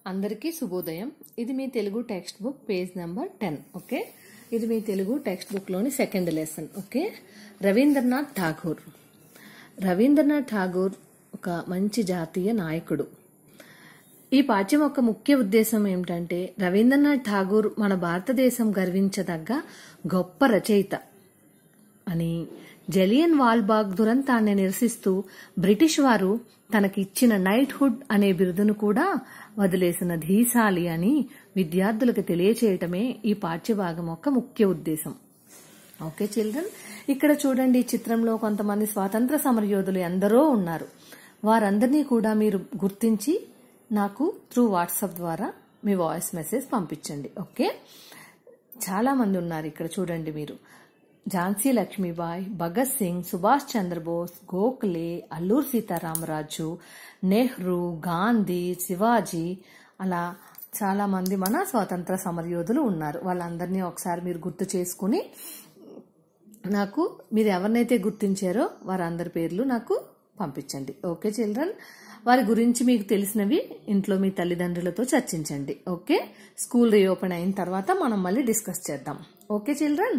అందరికీ శుభోదయం ఇది మీ Telugu textbook page number ten okay ఇది మీ తెలుగు టెక్స్ట్ బుక్లోని second lesson okay Rabindranath Tagore Rabindranath Tagore ఒక మంచి జాతీయ నాయకుడు ఈ పాఠ్యం యొక్క ముఖ్య ఉద్దేశం ఏమిటంటే రవీంద్రనాథ్ ఠాగూర్ మన భారతదేశం గర్వించదగ్గ గొప్ప రచయిత అని జలియన్ వాల్బాగ్ దురంతాన్ని నిరసిస్తూ బ్రిటిష్ వారు తనకిచ్చిన నైట్హుడ్ అనే బిరుదును కూడా వదిలేసిన ధీశాలి అని విద్యార్థులకు తెలియచేయటమే ఈ పాఠ్యభాగం యొక్క ముఖ్య ఉద్దేశం ఓకే చిల్డ్రన్ ఇక్కడ చూడండి ఈ చిత్రంలో కొంతమంది స్వాతంత్ర సమరయోధులు ఎందరో ఉన్నారు వారందరినీ కూడా మీరు గుర్తించి నాకు త్రూ వాట్సాప్ ద్వారా మీ వాయిస్ మెసేజ్ పంపించండి ఓకే చాలా మంది ఉన్నారు ఇక్కడ చూడండి మీరు ఝాన్సీ లక్ష్మీబాయ్ భగత్ సింగ్ సుభాష్ చంద్రబోస్ గోఖలే అల్లూరు సీతారామరాజు నెహ్రూ గాంధీ శివాజీ అలా చాలా మంది మన స్వాతంత్ర సమరయోధులు ఉన్నారు వాళ్ళందరినీ ఒకసారి మీరు గుర్తు చేసుకుని నాకు మీరు ఎవరినైతే గుర్తించారో వారందరి పేర్లు నాకు పంపించండి ఓకే చిల్డ్రన్ వారి గురించి మీకు తెలిసినవి ఇంట్లో మీ తల్లిదండ్రులతో చర్చించండి ఓకే స్కూల్ రీఓపెన్ అయిన తర్వాత మనం మళ్ళీ డిస్కస్ చేద్దాం ఓకే చిల్డ్రన్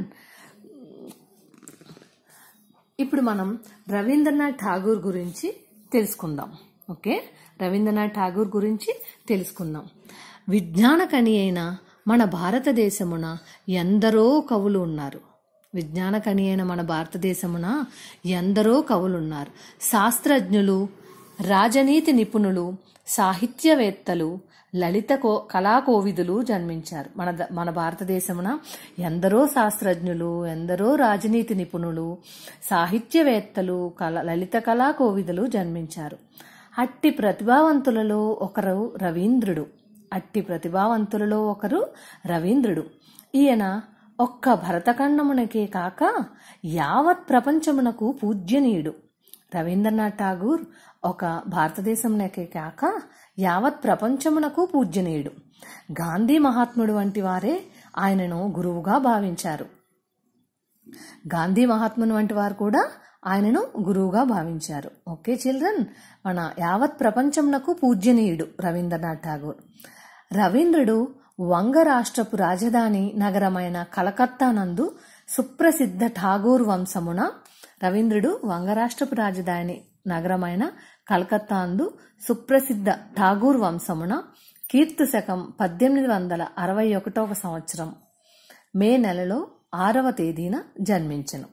ఇప్పుడు మనం రవీంద్రనాథ్ ఠాగూర్ గురించి తెలుసుకుందాం ఓకే రవీంద్రనాథ్ ఠాగూర్ గురించి తెలుసుకుందాం విజ్ఞానకని అయిన మన భారతదేశమున ఎందరో కవులు ఉన్నారు విజ్ఞానకని అయిన మన భారతదేశమున ఎందరో కవులు ఉన్నారు శాస్త్రజ్ఞులు రాజనీతి నిపుణులు సాహిత్యవేత్తలు లలిత కో కళాకోవిదులు జన్మించారు మన ద- మన భారతదేశమున ఎందరో శాస్త్రజ్ఞులు ఎందరో రాజనీతి నిపుణులు సాహిత్యవేత్తలు కళ లలిత కళాకోవిదులు జన్మించారు అట్టి ప్రతిభావంతులలో ఒకరు రవీంద్రుడు అట్టి ప్రతిభావంతులలో ఒకరు రవీంద్రుడు ఈయన ఒక్క భరతఖండమునకే కాక యావత్ ప్రపంచమునకు పూజ్యనీయుడు రవీంద్రనాథ్ ఠాగూర్ ఒక భారతదేశంలోకే కాక యావత్ ప్రపంచమునకు పూజ్యనీయుడు గాంధీ మహాత్ముడు వంటి వారే ఆయనను గురువుగా భావించారు గాంధీ మహాత్ముని వంటి వారు కూడా ఆయనను గురువుగా భావించారు ఓకే చిల్డ్రన్ మన యావత్ ప్రపంచమునకు పూజ్యనీయుడు రవీంద్రనాథ్ ఠాగూర్ రవీంద్రుడు వంగ రాష్ట్రపు రాజధాని నగరమైన కలకత్తా నందు సుప్రసిద్ధ ఠాగూర్ వంశమున రవీంద్రుడు వంగ రాష్ట్రపు రాజధాని నగరమైన కలకత్తా నందు సుప్రసిద్ధ ఠాగూర్ వంశమున కీర్తి శకం పద్దెనిమిది వందల అరవై ఒకటవ సంవత్సరం మే నెలలో ఆరవ తేదీన జన్మించెను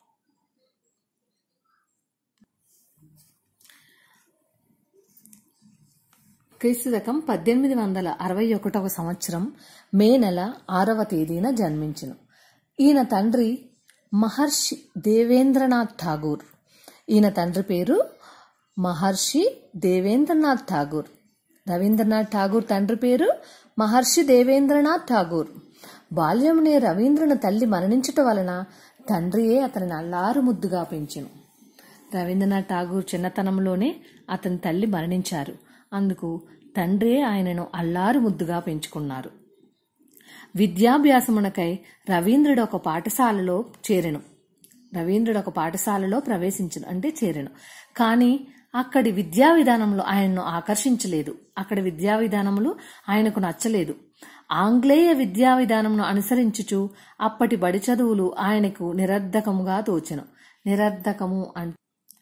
క్రీస్తు శకం పద్దెనిమిది వందల అరవై ఒకటవ సంవత్సరం మే నెల ఆరవ తేదీన జన్మించెను ఈయన తండ్రి మహర్షి దేవేంద్రనాథ్ ఠాగూర్ ఈయన తండ్రి పేరు మహర్షి దేవేంద్రనాథ్ ఠాగూర్ రవీంద్రనాథ్ ఠాగూర్ ఠాగూర్ పేరు మహర్షి దేవేంద్రనాథ్ ఠాగూర్ బాల్యమునే రవీంద్రుని తల్లి మరణించుట వలన తండ్రియే అతనిని అల్లారు ముద్దుగా పెంచెను రవీంద్రనాథ్ ఠాగూర్ చిన్నతనంలోనే అతని తల్లి మరణించారు అందుకు తండ్రే ఆయనను అల్లారు ముద్దుగా పెంచుకున్నారు విద్యాభ్యాసమునకై రవీంద్రుడు ఒక పాఠశాలలో చేరెను రవీంద్రుడు ఒక పాఠశాలలో ప్రవేశించను అంటే చేరెను కానీ అక్కడి విద్యా విధానంలో ఆయన్ను ఆకర్షించలేదు అక్కడి విద్యా విధానములు ఆయనకు నచ్చలేదు ఆంగ్లేయ విద్యా విధానమును అనుసరించుచు అప్పటి బడి చదువులు ఆయనకు నిరర్ధకముగా తోచెను నిరర్ధకము అంటే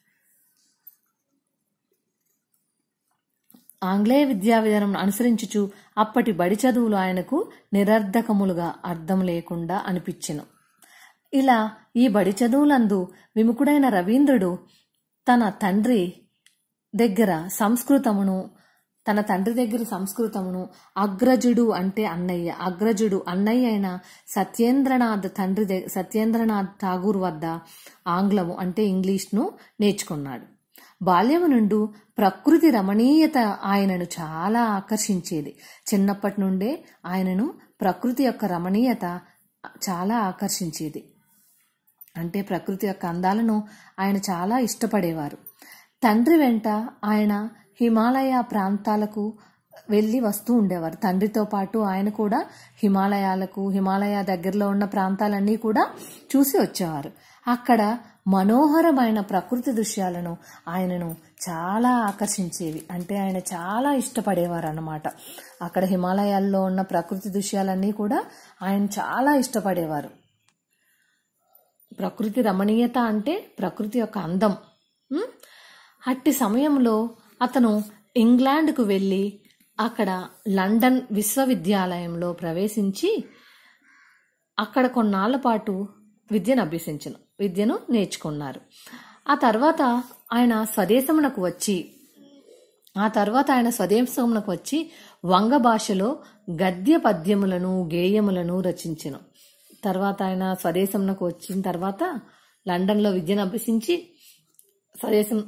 ఆంగ్లేయ విద్యా విధానం అనుసరించుచు అప్పటి బడి చదువులు ఆయనకు నిరర్ధకములుగా అర్థం లేకుండా అనిపించెను ఇలా ఈ బడి చదువులందు విముఖుడైన రవీంద్రుడు తన తండ్రి దగ్గర సంస్కృతమును తన తండ్రి దగ్గర సంస్కృతమును అగ్రజుడు అంటే అన్నయ్య అగ్రజుడు అన్నయ్య అయిన సత్యేంద్రనాథ్ తండ్రి ద- సత్యేంద్రనాథ్ ఠాగూర్ వద్ద ఆంగ్లము అంటే ఇంగ్లీష్ను నేర్చుకున్నాడు బాల్యము నుండి ప్రకృతి రమణీయత ఆయనను చాలా ఆకర్షించేది చిన్నప్పటి నుండే ఆయనను ప్రకృతి యొక్క రమణీయత చాలా ఆకర్షించేది అంటే ప్రకృతి యొక్క అందాలను ఆయన చాలా ఇష్టపడేవారు తండ్రి వెంట ఆయన హిమాలయ ప్రాంతాలకు వెళ్ళి వస్తూ ఉండేవారు తండ్రితో పాటు ఆయన కూడా హిమాలయాలకు హిమాలయ దగ్గరలో ఉన్న ప్రాంతాలన్నీ కూడా చూసి వచ్చేవారు అక్కడ మనోహరమైన ప్రకృతి దృశ్యాలను ఆయనను చాలా ఆకర్షించేవి అంటే ఆయన చాలా ఇష్టపడేవారు అన్నమాట అక్కడ హిమాలయాల్లో ఉన్న ప్రకృతి దృశ్యాలన్నీ కూడా ఆయన చాలా ఇష్టపడేవారు ప్రకృతి రమణీయత అంటే ప్రకృతి యొక్క అందం ఉం? అట్టి సమయంలో అతను ఇంగ్లాండ్కు వెళ్ళి అక్కడ లండన్ విశ్వవిద్యాలయంలో ప్రవేశించి అక్కడ కొన్నాళ్ల పాటు విద్యను అభ్యసించను విద్యను నేర్చుకున్నారు ఆ తర్వాత ఆయన స్వదేశమునకు వచ్చి ఆ తర్వాత ఆయన స్వదేశమునకు వచ్చి వంగ భాషలో గద్య పద్యములను గేయములను రచించెను తర్వాత ఆయన స్వదేశంలోకి వచ్చిన తర్వాత లండన్లో విద్యను అభ్యసించి స్వదేశం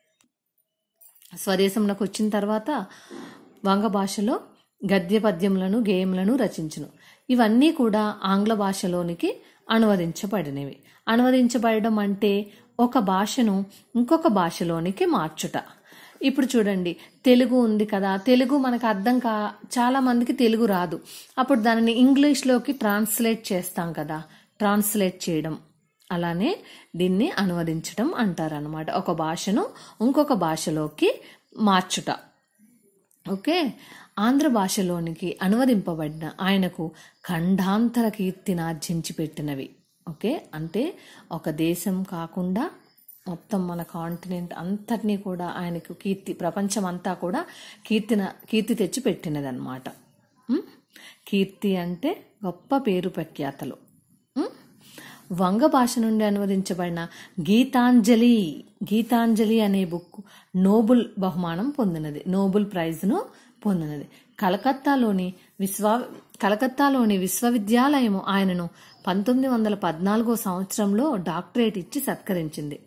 స్వదేశంలోకి వచ్చిన తర్వాత వంగ భాషలో గద్య పద్యములను గేయములను రచించును ఇవన్నీ కూడా ఆంగ్ల భాషలోనికి అనువదించబడినవి అనువదించబడడం అంటే ఒక భాషను ఇంకొక భాషలోనికి మార్చుట ఇప్పుడు చూడండి తెలుగు ఉంది కదా తెలుగు మనకు అర్థం కా చాలా మందికి తెలుగు రాదు అప్పుడు దానిని ఇంగ్లీష్లోకి ట్రాన్స్లేట్ చేస్తాం కదా ట్రాన్స్లేట్ చేయడం అలానే దీన్ని అనువదించడం అంటారనమాట ఒక భాషను ఇంకొక భాషలోకి మార్చుట ఓకే ఆంధ్ర భాషలోనికి అనువదింపబడిన ఆయనకు ఖండాంతర కీర్తినార్జించి పెట్టినవి ఓకే అంటే ఒక దేశం కాకుండా మొత్తం మన కాంటినెంట్ అంతటినీ కూడా ఆయనకు కీర్తి ప్రపంచం అంతా కూడా కీర్తిన కీర్తి తెచ్చి పెట్టినది అనమాట కీర్తి అంటే గొప్ప పేరు ప్రఖ్యాతలు ఉం? వంగ భాష నుండి అనువదించబడిన గీతాంజలి గీతాంజలి అనే బుక్ నోబుల్ బహుమానం పొందినది నోబుల్ ప్రైజ్ను పొందినది కలకత్తాలోని విశ్వ కలకత్తాలోని విశ్వవిద్యాలయము ఆయనను పంతొమ్మిది వందల పద్నాలుగో సంవత్సరంలో డాక్టరేట్ ఇచ్చి సత్కరించింది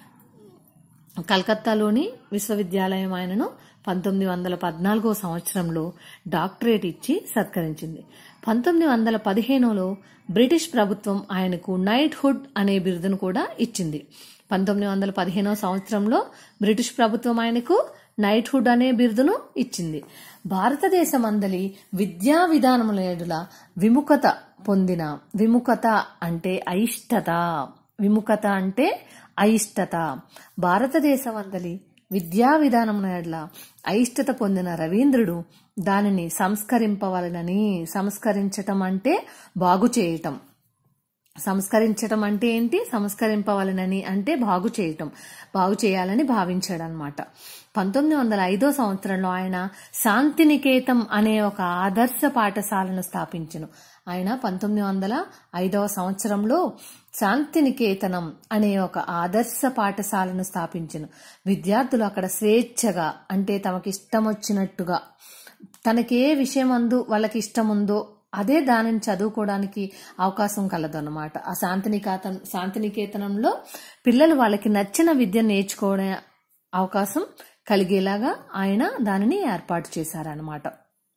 కలకత్తాలోని విశ్వవిద్యాలయం ఆయనను పంతొమ్మిది వందల పద్నాలుగో సంవత్సరంలో డాక్టరేట్ ఇచ్చి సత్కరించింది పంతొమ్మిది వందల పదిహేనులో బ్రిటిష్ ప్రభుత్వం ఆయనకు నైట్ హుడ్ అనే బిరుదును కూడా ఇచ్చింది పంతొమ్మిది వందల పదిహేనో సంవత్సరంలో బ్రిటిష్ ప్రభుత్వం ఆయనకు నైట్ హుడ్ అనే బిరుదును ఇచ్చింది భారతదేశం అందలి విద్యా విధానముల ఎదుల విముఖత పొందిన విముఖత అంటే అయిష్టత విముఖత అంటే అయిష్టత భారతదేశం అందలి విద్యా విధానమున ఎడ్ల అయిష్టత పొందిన రవీంద్రుడు దానిని సంస్కరింపవలనని సంస్కరించటం అంటే బాగు చేయటం సంస్కరించటం అంటే ఏంటి సంస్కరింపవలనని అంటే బాగు చేయటం బాగు చేయాలని భావించాడనమాట పంతొమ్మిది వందల ఐదో సంవత్సరంలో ఆయన శాంతినికేతం అనే ఒక ఆదర్శ పాఠశాలను స్థాపించను ఆయన పంతొమ్మిది వందల ఐదవ సంవత్సరంలో శాంతినికేతనం అనే ఒక ఆదర్శ పాఠశాలను స్థాపించను విద్యార్థులు అక్కడ స్వేచ్ఛగా అంటే తమకి ఇష్టం వచ్చినట్టుగా తనకే విషయం అందు వాళ్ళకి ఇష్టం ఉందో అదే దానిని చదువుకోవడానికి అవకాశం కలదన్నమాట ఆ శాంతినికేతన్ శాంతినికేతనంలో పిల్లలు వాళ్ళకి నచ్చిన విద్య నేర్చుకోవడం అవకాశం కలిగేలాగా ఆయన దానిని ఏర్పాటు చేశారనమాట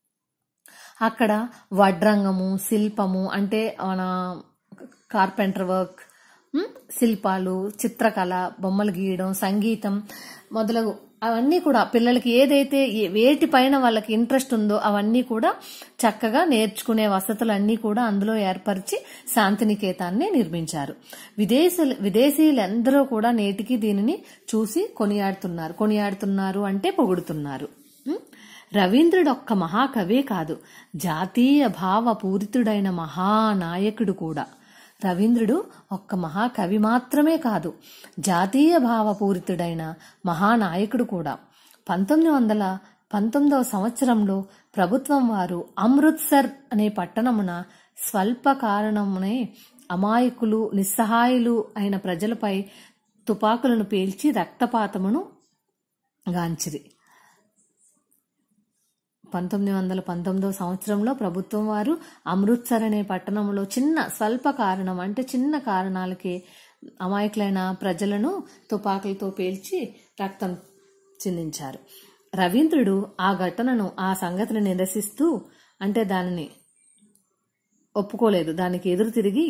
అక్కడ వడ్రంగము శిల్పము అంటే మన కార్పెంటర్ వర్క్ ఉమ్, శిల్పాలు చిత్రకళ బొమ్మలు గీయడం సంగీతం మొదలగు అవన్నీ కూడా పిల్లలకి ఏదైతే ఏ- వేటిపైన వాళ్ళకి ఇంట్రెస్ట్ ఉందో అవన్నీ కూడా చక్కగా నేర్చుకునే వసతులన్నీ కూడా అందులో ఏర్పరిచి శాంతినికేతాన్ని నిర్మించారు విదేశీయులు విదేశీయులందరూ కూడా నేటికి దీనిని చూసి కొనియాడుతున్నారు కొనియాడుతున్నారు అంటే పొగుడుతున్నారు ఉమ్, రవీంద్రుడు ఒక్క మహాకవే కాదు జాతీయ భావ పూరితుడైన మహానాయకుడు కూడా రవీంద్రుడు ఒక్క మహాకవి మాత్రమే కాదు జాతీయ భావపూరితుడైన మహానాయకుడు కూడా పంతొమ్మిది వందల పంతొమ్మిదవ సంవత్సరంలో ప్రభుత్వం వారు అమృత్సర్ అనే పట్టణమున స్వల్ప కారణమునే అమాయకులు నిస్సహాయులు అయిన ప్రజలపై తుపాకులను పేల్చి రక్తపాతమును గాంచిరి పంతొమ్మిది వందల పంతొమ్మిదవ సంవత్సరంలో ప్రభుత్వం వారు అమృత్సర్ అనే పట్టణంలో చిన్న స్వల్ప కారణం అంటే చిన్న కారణాలకే అమాయకులైన ప్రజలను తుపాకులతో పేల్చి రక్తం చిందించారు రవీంద్రుడు ఆ ఘటనను ఆ సంగతిని నిరసిస్తూ అంటే దానిని ఒప్పుకోలేదు దానికి ఎదురు తిరిగి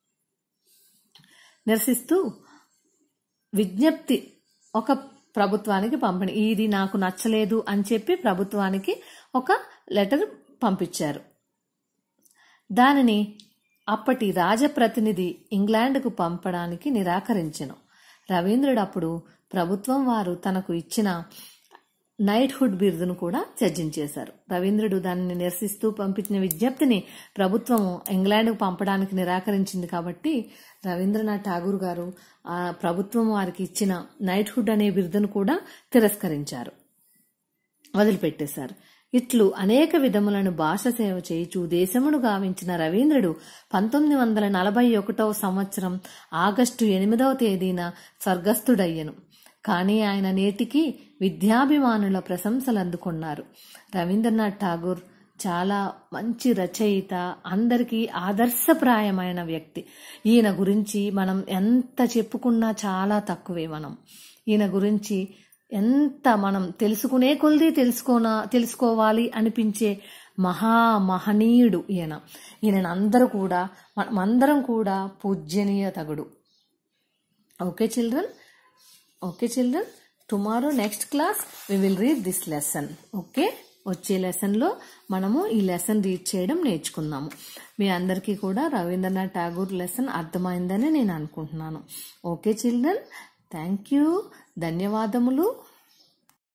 నిరసిస్తూ విజ్ఞప్తి ఒక ప్రభుత్వానికి పంపిణీ ఇది నాకు నచ్చలేదు అని చెప్పి ప్రభుత్వానికి ఒక లెటర్ పంపించారు దానిని అప్పటి రాజప్రతినిధి ఇంగ్లాండ్కు పంపడానికి నిరాకరించెను రవీంద్రుడు అప్పుడు ప్రభుత్వం వారు తనకు ఇచ్చిన నైట్హుడ్ బిరుదును కూడా త్యజించేశారు రవీంద్రుడు దానిని నిరసిస్తూ పంపించిన విజ్ఞప్తిని ప్రభుత్వం ఇంగ్లాండ్కు పంపడానికి నిరాకరించింది కాబట్టి రవీంద్రనాథ్ ఠాగూర్ గారు ఆ ప్రభుత్వం వారికి ఇచ్చిన నైట్హుడ్ అనే బిరుదును కూడా తిరస్కరించారు వదిలిపెట్టేశారు ఇట్లు అనేక విధములను భాష సేవ చేయుచు దేశమును గావించిన రవీంద్రుడు పంతొమ్మిది వందల నలభై ఒకటవ సంవత్సరం ఆగస్టు ఎనిమిదవ తేదీన స్వర్గస్థుడయ్యను కానీ ఆయన నేటికి విద్యాభిమానుల ప్రశంసలు అందుకున్నారు రవీంద్రనాథ్ ఠాగూర్ చాలా మంచి రచయిత అందరికీ ఆదర్శప్రాయమైన వ్యక్తి ఈయన గురించి మనం ఎంత చెప్పుకున్నా చాలా తక్కువే మనం ఈయన గురించి ఎంత మనం తెలుసుకునే కొలది తెలుసుకోనా తెలుసుకోవాలి అనిపించే మహా మహనీయుడు ఈయన ఈయన అందరూ కూడా మనమందరం కూడా పూజ్యనీయ తగుడు okay children okay children tomorrow next class we will read this lesson okay వచ్చే లెసన్లో మనము ఈ లెసన్ రీడ్ చేయడం నేర్చుకుందాము మీ అందరికీ కూడా రవీంద్రనాథ్ ఠాగూర్ లెసన్ అర్థమైందని నేను అనుకుంటున్నాను ఓకే చిల్డ్రన్ థ్యాంక్ యూ ధన్యవాదములు